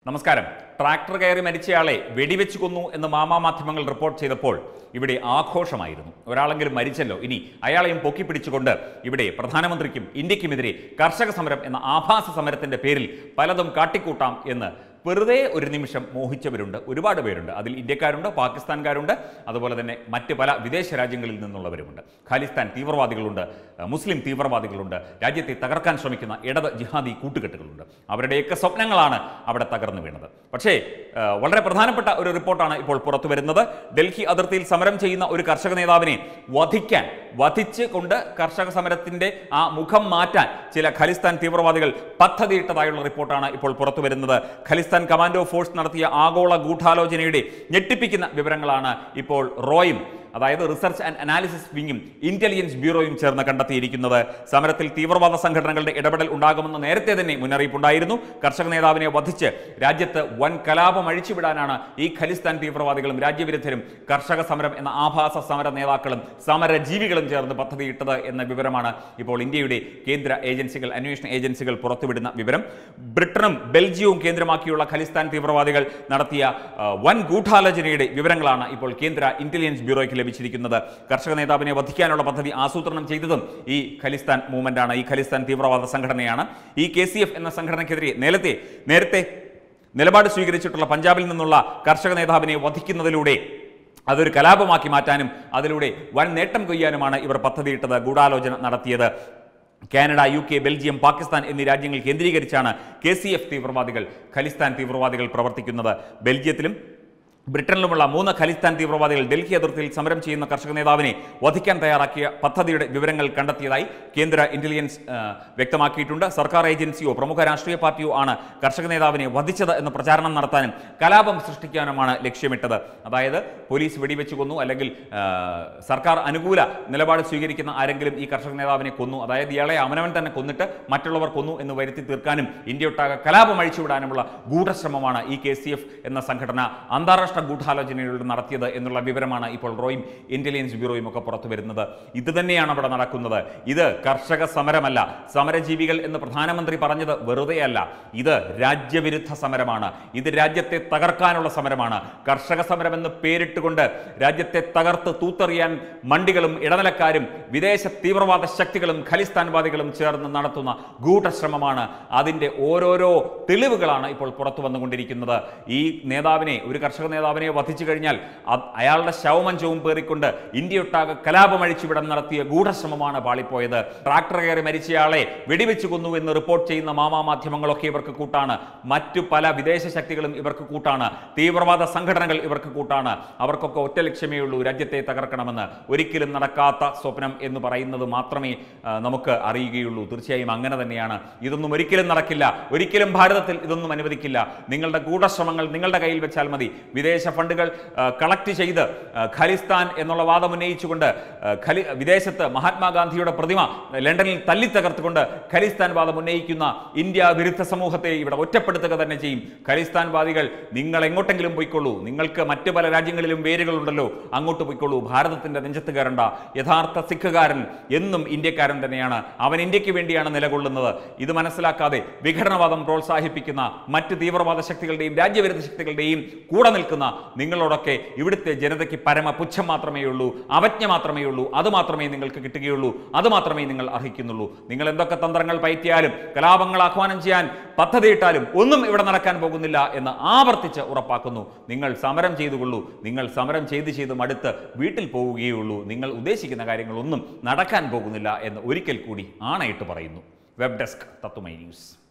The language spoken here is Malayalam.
നമസ്കാരം ട്രാക്ടർ കയറി മരിച്ചയാളെ വെടിവെച്ച് കൊന്നു എന്ന് മാമാ മാധ്യമങ്ങൾ റിപ്പോർട്ട് ചെയ്തപ്പോൾ ഇവിടെ ആഘോഷമായിരുന്നു ഒരാളെങ്കിലും മരിച്ചല്ലോ ഇനി അയാളെയും പൊക്കിപ്പിടിച്ചുകൊണ്ട് ഇവിടെ പ്രധാനമന്ത്രിക്കും ഇന്ത്യക്കുമെതിരെ കർഷക സമരം എന്ന ആഭാസ സമരത്തിന്റെ പേരിൽ പലതും കാട്ടിക്കൂട്ടാം എന്ന് വെറുതെ ഒരു നിമിഷം മോഹിച്ചവരുണ്ട് ഒരുപാട് പേരുണ്ട് അതിൽ ഇന്ത്യക്കാരുണ്ട് പാകിസ്ഥാൻകാരുണ്ട് അതുപോലെ തന്നെ മറ്റ് പല വിദേശ രാജ്യങ്ങളിൽ നിന്നുള്ളവരുമുണ്ട് ഖാലിസ്ഥാൻ തീവ്രവാദികളുണ്ട് അഹ് മുസ്ലിം തീവ്രവാദികളുണ്ട് രാജ്യത്തെ തകർക്കാൻ ശ്രമിക്കുന്ന ഇടത് ജിഹാദി കൂട്ടുകെട്ടുകളുണ്ട് അവരുടെയൊക്കെ സ്വപ്നങ്ങളാണ് അവിടെ തകർന്നു വീണത് പക്ഷേ അഹ് വളരെ പ്രധാനപ്പെട്ട ഒരു റിപ്പോർട്ടാണ് ഇപ്പോൾ പുറത്തു വരുന്നത് ഡൽഹി അതിർത്തിയിൽ സമരം ചെയ്യുന്ന ഒരു കർഷക നേതാവിനെ വധിക്കാൻ വധിച്ച് കൊണ്ട് കർഷക സമരത്തിന്റെ ആ മുഖം മാറ്റാൻ ചില ഖലിസ്ഥാൻ തീവ്രവാദികൾ പദ്ധതിയിട്ടതായുള്ള റിപ്പോർട്ടാണ് ഇപ്പോൾ പുറത്തു വരുന്നത് ഖലിസ്ഥാൻ കമാൻഡോ ഫോഴ്സ് നടത്തിയ ആഗോള ഗൂഢാലോചനയുടെ ഞെട്ടിപ്പിക്കുന്ന വിവരങ്ങളാണ് ഇപ്പോൾ റോയും അതായത് റിസർച്ച് ആൻഡ് അനാലിസിസ് വിങ്ങും ഇന്റലിജൻസ് ബ്യൂറോയും ചേർന്ന് കണ്ടെത്തിയിരിക്കുന്നത് സമരത്തിൽ തീവ്രവാദ സംഘടനകളുടെ ഇടപെടൽ ഉണ്ടാകുമെന്ന് നേരത്തെ തന്നെ മുന്നറിയിപ്പുണ്ടായിരുന്നു കർഷക നേതാവിനെ വധിച്ച് രാജ്യത്ത് വൻ കലാപം അഴിച്ചുവിടാനാണ് ഈ ഖലിസ്ഥാൻ തീവ്രവാദികളും രാജ്യവിരുദ്ധരും കർഷക സമരം എന്ന ആഭാസ സമര നേതാക്കളും സമരജീവികളും ചേർന്ന് പദ്ധതിയിട്ടത് എന്ന വിവരമാണ് ഇപ്പോൾ ഇന്ത്യയുടെ കേന്ദ്ര ഏജൻസികൾ അന്വേഷണ ഏജൻസികൾ പുറത്തുവിടുന്ന വിവരം ബ്രിട്ടനും ബെൽജിയവും കേന്ദ്രമാക്കിയുള്ള ഖലിസ്ഥാൻ തീവ്രവാദികൾ നടത്തിയ ആ, വൻ ഗൂഢാലോചനയുടെ വിവരങ്ങളാണ് ഇപ്പോൾ കേന്ദ്ര ഇന്റലിജൻസ് ബ്യൂറോയ്ക്ക് ലഭിച്ചിരിക്കുന്നത് കർഷക നേതാവിനെ വധിക്കാനുള്ള പദ്ധതി ആസൂത്രണം ചെയ്തതും ഈ ഖലിസ്ഥാൻ മൂവ്മെന്റാണ് ഈ ഖലിസ്ഥാൻ തീവ്രവാദ സംഘടനയാണ് ഈ കെ സി എഫ് എന്ന സംഘടനയ്ക്കെതിരെ നേരത്തെ നേരത്തെ നിലപാട് സ്വീകരിച്ചിട്ടുള്ള പഞ്ചാബിൽ നിന്നുള്ള കർഷക നേതാവിനെ വധിക്കുന്നതിലൂടെ അതൊരു കലാപമാക്കി മാറ്റാനും അതിലൂടെ വൻ നേട്ടം കൊയ്യാനുമാണ് ഇവർ പദ്ധതിയിട്ടത് ഗൂഢാലോചന നടത്തിയത് Canada U K Belgium Pakistan എന്നീ രാജ്യങ്ങൾ കേന്ദ്രീകരിച്ചാണ് കെ സി എഫ് തീവ്രവാദികൾ ഖലിസ്ഥാൻ തീവ്രവാദികൾ പ്രവർത്തിക്കുന്നത് ബെൽജിയത്തിലും ബ്രിട്ടനിലുമുള്ള മൂന്ന് ഖലിസ്ഥാൻ തീവ്രവാദികൾ ഡൽഹി അതിർത്തിയിൽ സമരം ചെയ്യുന്ന കർഷക നേതാവിനെ വധിക്കാൻ തയ്യാറാക്കിയ പദ്ധതിയുടെ വിവരങ്ങൾ കണ്ടെത്തിയതായി കേന്ദ്ര ഇന്റലിജൻസ് ആ, വ്യക്തമാക്കിയിട്ടുണ്ട് സർക്കാർ ഏജൻസിയോ പ്രമുഖ രാഷ്ട്രീയ പാർട്ടിയോ ആണ് കർഷക നേതാവിനെ വധിച്ചത് എന്ന് പ്രചാരണം നടത്താനും കലാപം സൃഷ്ടിക്കാനുമാണ് ലക്ഷ്യമിട്ടത് അതായത് പോലീസ് വെടിവെച്ച് കൊന്നു അല്ലെങ്കിൽ ആ, സർക്കാർ അനുകൂല നിലപാട് സ്വീകരിക്കുന്ന ആരെങ്കിലും ഈ കർഷക നേതാവിനെ കൊന്നു അതായത് ഇയാളെ അവനവൻ തന്നെ കൊന്നിട്ട് മറ്റുള്ളവർ കൊന്നു എന്ന് വരുത്തി തീർക്കാനും ഇന്ത്യയൊട്ടാകെ കലാപം അഴിച്ചുവിടാനുമുള്ള ഗൂഢശ്രമമാണ് ഈ കെ സി എഫ് എന്ന സംഘടന അന്താരാഷ്ട്ര ഗൂഢാലോചനയിലൂടെ നടത്തിയത് എന്നുള്ള വിവരമാണ് ഇപ്പോൾ റോയും ഇന്റലിജൻസ് ബ്യൂറോയും ഒക്കെ പുറത്തു വരുന്നത് ഇത് തന്നെയാണ് അവിടെ നടക്കുന്നത് ഇത് കർഷക സമരമല്ല സമരജീവികൾ എന്ന് പ്രധാനമന്ത്രി പറഞ്ഞത് വെറുതെയല്ല ഇത് രാജ്യവിരുദ്ധ സമരമാണ് ഇത് രാജ്യത്തെ തകർക്കാനുള്ള സമരമാണ് കർഷക സമരം എന്ന് പേരിട്ടുകൊണ്ട് രാജ്യത്തെ തകർത്ത് തൂത്തെറിയാൻ മണ്ടികളും ഇടനിലക്കാരും വിദേശ തീവ്രവാദ ശക്തികളും ഖലിസ്ഥാൻവാദികളും ചേർന്ന് നടത്തുന്ന ഗൂഢശ്രമമാണ് അതിൻ്റെ ഓരോരോ തെളിവുകളാണ് ഇപ്പോൾ പുറത്തു വന്നുകൊണ്ടിരിക്കുന്നത് ഈ നേതാവിനെ ഒരു കർഷക നേതാവിനെ വധിച്ചു കഴിഞ്ഞാൽ അ- അയാളുടെ ശവമഞ്ചവും പേറിക്കൊണ്ട് ഇന്ത്യയൊട്ടാകെ കലാപം അഴിച്ചുവിടാൻ നടത്തിയ ഗൂഢശ്രമമാണ് പാളിപ്പോയത് ട്രാക്ടർ കയറി മരിച്ചയാളെ വെടിവെച്ച് കൊന്നു എന്ന് റിപ്പോർട്ട് ചെയ്യുന്ന മാമാ മാധ്യമങ്ങളൊക്കെ ഇവർക്ക് കൂട്ടാണ് മറ്റു പല വിദേശ ശക്തികളും ഇവർക്ക് കൂട്ടാണ് തീവ്രവാദ സംഘടനകൾ ഇവർക്ക് കൂട്ടാണ് അവർക്കൊക്കെ ഒറ്റ ലക്ഷ്യമേ ഉള്ളൂ രാജ്യത്തെ തകർക്കണമെന്ന് ഒരിക്കലും നടക്കാത്ത സ്വപ്നം എന്ന് പറയുന്നത് മാത്രമേ ആ, നമുക്ക് അറിയുകയുള്ളൂ തീർച്ചയായും അങ്ങനെ തന്നെയാണ് ഇതൊന്നും ഒരിക്കലും നടക്കില്ല ഒരിക്കലും ഭാരതത്തിൽ ഇതൊന്നും അനുവദിക്കില്ല നിങ്ങളുടെ ഗൂഢശ്രമങ്ങൾ നിങ്ങളുടെ കയ്യിൽ വെച്ചാൽ മതി വിദേശ ഫണ്ടുകൾ കളക്ട് ചെയ്ത് ആ, ഖലിസ്ഥാൻ എന്നുള്ള വാദം ഉന്നയിച്ചുകൊണ്ട് ആ, ഖലി വിദേശത്ത് മഹാത്മാഗാന്ധിയുടെ പ്രതിമ ലണ്ടനിൽ തല്ലി തകർത്തുകൊണ്ട് ഖലിസ്ഥാൻ വാദം ഉന്നയിക്കുന്ന ഇന്ത്യ വിരുദ്ധ സമൂഹത്തെ ഇവിടെ ഒറ്റപ്പെടുത്തുക തന്നെ ചെയ്യും ഖലിസ്ഥാൻവാദികൾ നിങ്ങൾ എങ്ങോട്ടെങ്കിലും പോയിക്കൊള്ളൂ നിങ്ങൾക്ക് മറ്റു പല രാജ്യങ്ങളിലും വേരുകളുണ്ടല്ലോ അങ്ങോട്ട് പോയിക്കൊള്ളൂ ഭാരതത്തിന്റെ നെഞ്ചത്ത് കയറണ്ട യഥാർത്ഥ സിഖുകാരൻ എന്നും ഇന്ത്യക്കാരൻ തന്നെയാണ് അവൻ ഇന്ത്യക്ക് വേണ്ടിയാണ് നിലകൊള്ളുന്നത് ഇത് മനസ്സിലാക്കാതെ വിഘടനവാദം പ്രോത്സാഹിപ്പിക്കുന്ന മറ്റ് തീവ്രവാദ ശക്തികളുടെയും രാജ്യവിരുദ്ധ ശക്തികളുടെയും കൂടെ നിൽക്കുന്ന നിങ്ങളോടൊക്കെ ഇവിടുത്തെ ജനതയ്ക്ക് പരമ പുച്ഛം മാത്രമേ ഉള്ളൂ അവജ്ഞ മാത്രമേ ഉള്ളൂ അത് മാത്രമേ നിങ്ങൾക്ക് കിട്ടുകയുള്ളൂ അത് മാത്രമേ നിങ്ങൾ അർഹിക്കുന്നുള്ളൂ നിങ്ങൾ എന്തൊക്കെ തന്ത്രങ്ങൾ പയറ്റിയാലും കലാപങ്ങൾ ആഹ്വാനം ചെയ്യാൻ പദ്ധതിയിട്ടാലും ഒന്നും ഇവിടെ നടക്കാൻ പോകുന്നില്ല എന്ന് ആവർത്തിച്ച് ഉറപ്പാക്കുന്നു നിങ്ങൾ സമരം ചെയ്തുകൊള്ളൂ നിങ്ങൾ സമരം ചെയ്ത് ചെയ്ത് മടുത്ത് വീട്ടിൽ പോവുകയുള്ളൂ നിങ്ങൾ ഉദ്ദേശിക്കുന്ന കാര്യങ്ങളൊന്നും നടക്കാൻ പോകുന്നില്ല എന്ന് ഒരിക്കൽ കൂടി ആണയിട്ട് പറയുന്നു വെബ് ഡെസ്ക് തത്തുമൈ ന്യൂസ്